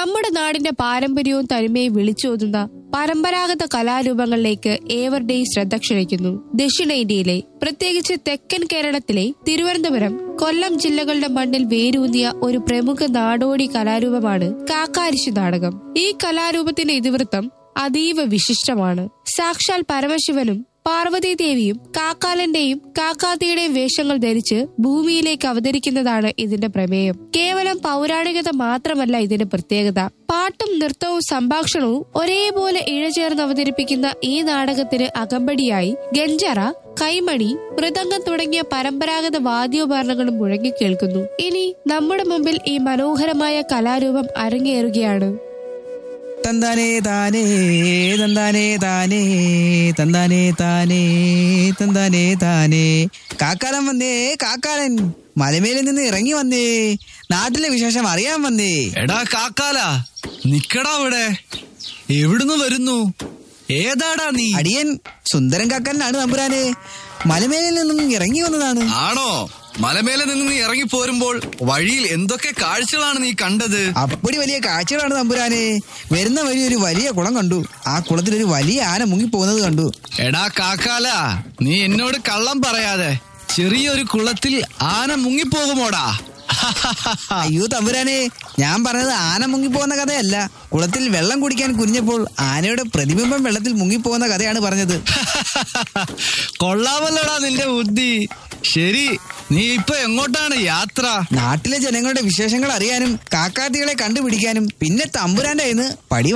നമ്മുടെ നാടിന്റെ പാരമ്പര്യവും തനിമയും വിളിച്ചോതുന്ന പരമ്പരാഗത കലാരൂപങ്ങളിലേക്ക് ഏവരുടെയും ശ്രദ്ധ ക്ഷണിക്കുന്നു ദക്ഷിണേന്ത്യയിലെ പ്രത്യേകിച്ച് തെക്കൻ കേരളത്തിലെ തിരുവനന്തപുരം കൊല്ലം ജില്ലകളുടെ മണ്ണിൽ വേരൂന്നിയ ഒരു പ്രമുഖ നാടോടി കലാരൂപമാണ് കാക്കാരിശു നാടകം ഈ കലാരൂപത്തിന്റെ ഇതിവൃത്തം അതീവ വിശിഷ്ടമാണ് സാക്ഷാൽ പരമശിവനും പാർവതി ദേവിയും കാക്കാലന്റെയും കാക്കാത്തിയുടെയും വേഷങ്ങൾ ധരിച്ച് ഭൂമിയിലേക്ക് അവതരിക്കുന്നതാണ് ഇതിന്റെ പ്രമേയം കേവലം പൗരാണികത മാത്രമല്ല ഇതിന്റെ പ്രത്യേകത പാട്ടും നൃത്തവും സംഭാഷണവും ഒരേപോലെ ഇഴചേർന്ന് അവതരിപ്പിക്കുന്ന ഈ നാടകത്തിന് അകമ്പടിയായി ഗഞ്ചറ കൈമണി മൃദംഗം തുടങ്ങിയ പരമ്പരാഗത വാദ്യോപകരണങ്ങളും മുഴങ്ങിക്കേൾക്കുന്നു ഇനി നമ്മുടെ മുമ്പിൽ ഈ മനോഹരമായ കലാരൂപം അരങ്ങേറുകയാണ് തന്താനേ താനേ തന്താനേ താനേ തന്താനേ താനേ തന്താനേ താനേ കാക്കാലൻ വന്നേ കാക്കാലൻ മലമേലിൽ നിന്ന് ഇറങ്ങി വന്നേ നാട്ടിലെ വിശേഷം അറിയാൻ വന്നേ എടാ കാക്കാല നിക്കടാ ഇവിടെ എവിടുന്ന് വരുന്നു ഏതാടാ നീ അടിയൻ സുന്ദരൻ കാക്കാലനാണ് തമ്പുരാനെ മലമേലിൽ നിന്നും ഇറങ്ങി വന്നതാണ് ആണോ മലമേലെ നിന്ന് നീ ഇറങ്ങി പോരുമ്പോൾ വഴിയിൽ എന്തൊക്കെ കാഴ്ചകളാണ് നീ കണ്ടത് അപ്പടി വലിയ കാഴ്ചകളാണ് തമ്പുരാനെ വരുന്ന വഴി ഒരു വലിയ കുളം കണ്ടു ആ കുളത്തിൽ ഒരു വലിയ ആന മുങ്ങിപ്പോകുന്നത് കണ്ടു എടാ കാക്കാല നീ എന്നോട് കള്ളം പറയാതെ ചെറിയൊരു കുളത്തിൽ ആന മുങ്ങിപ്പോകുമോടാ അയ്യോ തമ്പുരാനെ ഞാൻ പറഞ്ഞത് ആന മുങ്ങിപ്പോകുന്ന കഥയല്ല കുളത്തിൽ വെള്ളം കുടിക്കാൻ കുനിഞ്ഞപ്പോൾ ആനയുടെ പ്രതിബിംബം വെള്ളത്തിൽ മുങ്ങിപ്പോകുന്ന കഥയാണ് പറഞ്ഞത് കൊള്ളാമല്ലോടാ നിന്റെ ബുദ്ധി ശരി നീ ഇപ്പൊ എങ്ങോട്ടാണ് യാത്ര നാട്ടിലെ ജനങ്ങളുടെ വിശേഷങ്ങൾ അറിയാനും കാക്കാത്തികളെ കണ്ടുപിടിക്കാനും പിന്നെ തമ്പുരാന്റെ കയ്യിന്ന് പടി